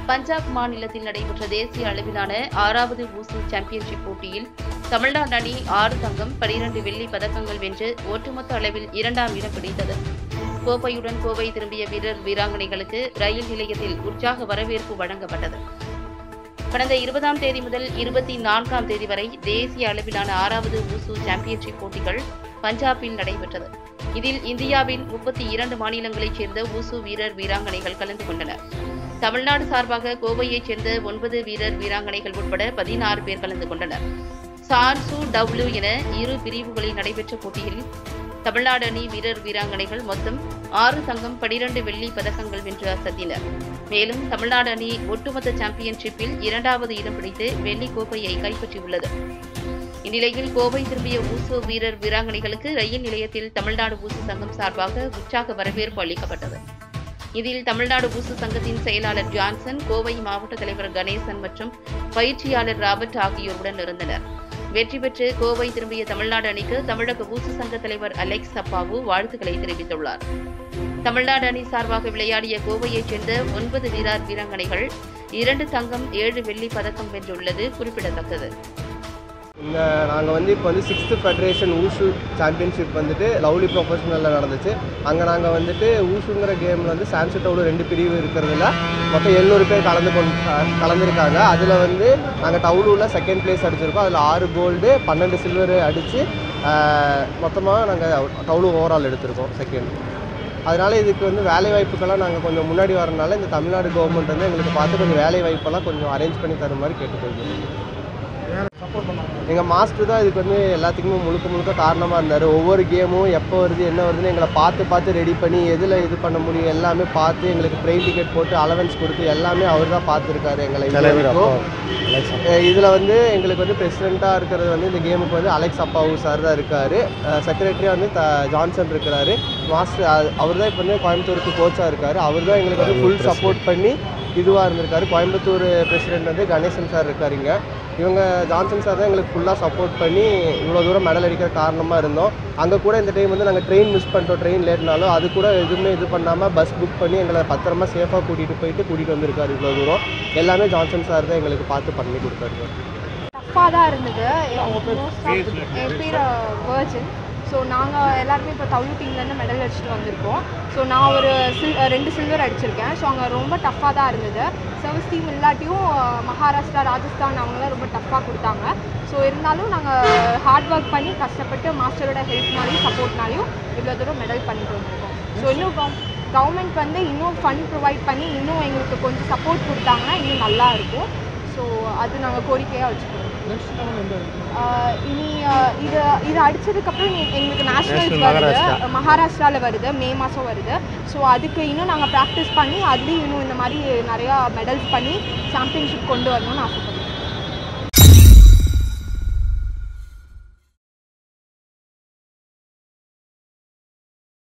பஞ்சாப் மாநிலத்தில் நடைபெற்ற தேசிய அளவிலான ஆறாவது ஊசு சாம்பியன்ஷிப் போட்டியில் தமிழ்நாடு அணி ஆறு தங்கம் பனிரண்டு வெள்ளி பதக்கங்கள் வென்று ஒட்டுமொத்த அளவில் இரண்டாம் இடம் பிடித்தது கோப்பையுடன் கோவை திரும்பிய வீரர் வீராங்கனைகளுக்கு ரயில் நிலையத்தில் உற்சாக வரவேற்பு வழங்கப்பட்டது கடந்த இருபதாம் தேதி முதல் இருபத்தி நான்காம் தேதி வரை தேசிய அளவிலான ஆறாவது ஊசு சாம்பியன்ஷிப் போட்டிகள் பஞ்சாபில் நடைபெற்றது இதில் இந்தியாவின் முப்பத்தி இரண்டு மாநிலங்களைச் சேர்ந்த ஊசு வீரர் வீராங்கனைகள் கலந்து கொண்டனர் தமிழ்நாடு சார்பாக கோவையைச் சேர்ந்த ஒன்பது வீரர் வீராங்கனைகள் உட்பட பதினாறு பேர் கலந்து கொண்டனர் சான்சு டபிள்யூ என இரு பிரிவுகளில் நடைபெற்ற போட்டியில் தமிழ்நாடு அணி வீரர் வீராங்கனைகள் மொத்தம் ஆறு தங்கம் பனிரண்டு வெள்ளி பதக்கங்கள் வென்று அசத்தினர் மேலும் தமிழ்நாடு அணி ஒட்டுமொத்த சாம்பியன்ஷிப்பில் இரண்டாவது இடம் பிடித்து வெள்ளி கோப்பையை கைப்பற்றியுள்ளது இந்நிலையில் கோவை திரும்பிய ஊசு வீரர் வீராங்கனைகளுக்கு ரயில் நிலையத்தில் தமிழ்நாடு ஊசு சங்கம் சார்பாக உற்சாக வரவேற்பு அளிக்கப்பட்டது இதில் தமிழ்நாடு ஊசு சங்கத்தின் செயலாளர் ஜான்சன் கோவை மாவட்ட தலைவர் கணேசன் மற்றும் பயிற்சியாளர் ராபர்ட் ஆகியோருடன் இருந்தனர் வெற்றி பெற்று கோவை திரும்பிய தமிழ்நாடு அணிக்கு தமிழக ஊசு சங்க தலைவர் அலெக்ஸ் அப்பாவு வாழ்த்துக்களை தெரிவித்துள்ளார் தமிழ்நாடு அணி சார்பாக விளையாடிய கோவையைச் சேர்ந்த ஒன்பது வீரர் வீராங்கனைகள் இரண்டு தங்கம் ஏழு வெள்ளி பதக்கம் வென்றுள்ளது குறிப்பிடத்தக்கது இங்கே நாங்கள் வந்து இப்போ வந்து சிக்ஸ்த்து ஃபெடரேஷன் ஊஷு சாம்பியன்ஷிப் வந்துட்டு லவ்லி ப்ரொஃபஷனலில் நடந்துச்சு அங்கே நாங்கள் வந்துட்டு ஊஷுங்கிற கேமில் வந்து சான்சிட்டோவில் ரெண்டு பிரிவு இருக்கிறதுல மொத்தம் எழுநூறு பேர் கலந்து கொண்டு கலந்துருக்காங்க அதில் வந்து நாங்கள் டவுலூவில் செகண்ட் பிளேஸ் அடிச்சிருக்கோம் அதில் ஆறு கோல்டு பன்னெண்டு சில்வர் அடித்து மொத்தமாக நாங்கள் டவுலு ஓவரால் எடுத்திருக்கோம் செகண்ட் அதனால் இதுக்கு வந்து வேலை வாய்ப்புக்கெல்லாம் நாங்கள் கொஞ்சம் முன்னாடி வரனால இந்த தமிழ்நாடு கவர்மெண்ட் வந்து எங்களுக்கு பார்த்து கொஞ்சம் வேலை வாய்ப்பெல்லாம் கொஞ்சம் அரேஞ்ச் பண்ணி தர மாதிரி கேட்டுக்கொள்கிறோம் எங்கள் மாஸ்டர் தான் இதுக்கு வந்து எல்லாத்துக்குமே முழுக்க முழுக்க காரணமாக இருந்தார் ஒவ்வொரு கேமும் எப்போ வருது என்ன வருதுன்னு எங்களை பார்த்து பார்த்து ரெடி பண்ணி எதில் இது பண்ண முடியும் எல்லாமே பார்த்து எங்களுக்கு ட்ரெயின் டிக்கெட் போட்டு அலவன்ஸ் கொடுத்து எல்லாமே அவர் தான் பார்த்துருக்காரு எங்களை இது வரைக்கும். இதில் வந்து எங்களுக்கு வந்து பிரசிடெண்ட்டாக இருக்கிறது வந்து இந்த கேமுக்கு வந்து அலெக்ஸ் அப்பாவு சார் தான் இருக்கார் செக்ரட்டரியாக வந்து த ஜான்சன் இருக்கிறாரு மாஸ்டர் அவர் தான் இப்போ வந்து கோயம்புத்தூருக்கு கோச்சாக இருக்கார் அவர் தான் எங்களுக்கு வந்து ஃபுல் சப்போர்ட் பண்ணி இதுவாக இருந்திருக்காரு கோயம்புத்தூர் பிரசிடெண்ட் வந்து கணேசன் சார் இருக்காருங்க இவங்க ஜான்சன் சார் தான் எங்களுக்கு ஃபுல்லாக சப்போர்ட் பண்ணி இவ்வளோ தூரம் மெடல் அடிக்கிற காரணமாக இருந்தோம் அங்கே கூட இந்த டைம் வந்து நாங்கள் ட்ரெயின் மிஸ் பண்ணிட்டோம் ட்ரெயின் லேட்னாலும் அது கூட எதுவுமே இது பண்ணாமல் பஸ் புக் பண்ணி எங்களை பத்திரமா சேஃபாக கூட்டிகிட்டு போயிட்டு கூட்டிகிட்டு வந்திருக்காரு இவ்வளோ தூரம் எல்லாமே ஜான்சன் சார் தான் எங்களுக்கு பார்த்து பண்ணி கொடுத்தாரு டஃப்பாக தான் இருந்தது என் பேர் வேர்ஜின் ஸோ நாங்கள் எல்லாருமே இப்போ தவுளு டீம்லேருந்து மெடல் அடிச்சுட்டு வந்திருக்கோம் ஸோ நான் ஒரு சில் ரெண்டு சில்வர் அடிச்சிருக்கேன் ஸோ அங்கே ரொம்ப டஃப்பாக தான் இருந்தது சர்வீஸ் டீம் இல்லாட்டியும் அஹ், மகாராஷ்டிரா ராஜஸ்தான் அவங்களாம் ரொம்ப டஃப்பாக கொடுத்தாங்க ஸோ இருந்தாலும் நாங்கள் ஹார்ட் ஒர்க் பண்ணி கஷ்டப்பட்டு மாஸ்டரோட ஹெல்ப்னாலையும் சப்போர்ட்னாலையும் இவ்வளோ தூரம் மெடல் பண்ணிட்டு வந்திருக்கோம் ஸோ இன்னும் கவர்மெண்ட் வந்து இன்னும் ஃபண்ட் ப்ரொவைட் பண்ணி இன்னும் எங்களுக்கு கொஞ்சம் சப்போர்ட் கொடுத்தாங்கன்னா இன்னும் நல்லா இருக்கும் ஸோ அது நாங்கள் கோரிக்கையாக வச்சுக்கிறோம் ஆஹ் இனி ஆஹ் இது இது அடிச்சதுக்கப்புறம் எங்களுக்கு நேஷனல்ஸ் வருது மகாராஷ்டிராவில் வருது மே மாதம் வருது ஸோ அதுக்கு இன்னும் நாங்கள் ப்ராக்டிஸ் பண்ணி அதுலேயும் இன்னும் இந்த மாதிரி நிறையா மெடல்ஸ் பண்ணி சாம்பியன்ஷிப் கொண்டு வரணும்னு ஆசைப்படுறோம்